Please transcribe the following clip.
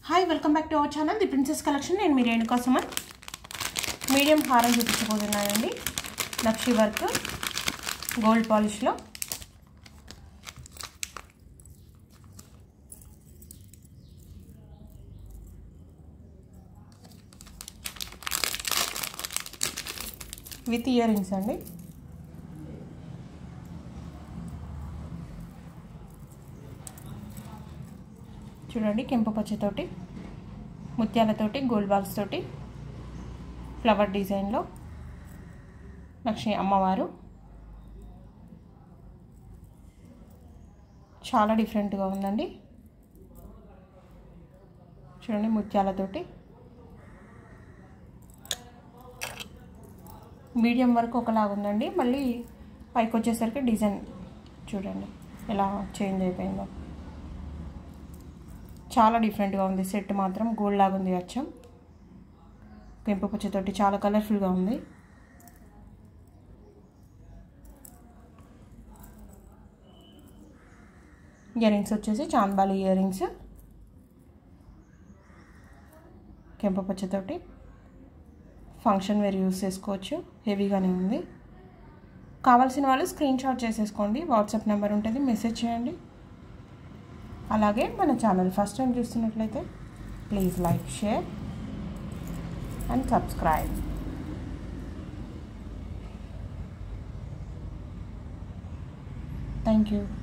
hi welcome back to our channel the princess collection నేను మీ Renuka Suman medium హారం చూపించబోతున్నానండి నక్షి వర్క్ గోల్డ్ పాలిష్లో విత్ ఇయర్ రింగ్స్ అండి చూడండి కెంపు పచ్చతోటి ముత్యాలతోటి గోల్డ్ బాల్స్ తోటి ఫ్లవర్ డిజైన్లో లక్ష్మి అమ్మవారు చాలా డిఫరెంట్గా ఉందండి చూడండి ముత్యాలతోటి మీడియం వరకు ఒకలాగా ఉందండి మళ్ళీ పైకి వచ్చేసరికి డిజైన్ చూడండి ఎలా చేంజ్ అయిపోయిందో చాలా డిఫరెంట్గా ఉంది సెట్ మాత్రం గోల్డ్ లాగా ఉంది అచ్చం పెంపు పచ్చతోటి చాలా కలర్ఫుల్గా ఉంది ఇయర్ రింగ్స్ వచ్చేసి చాంద్బాలి ఇయర్ రింగ్స్ కెంప పచ్చతోటి ఫంక్షన్ వేర్ యూస్ చేసుకోవచ్చు హెవీగానే ఉంది కావాల్సిన వాళ్ళు స్క్రీన్ షాట్ చేసేసుకోండి వాట్సాప్ నెంబర్ ఉంటుంది మెసేజ్ చేయండి అలాగే మన ఛానల్ ఫస్ట్ టైం చూస్తున్నట్లయితే please like share and subscribe thank you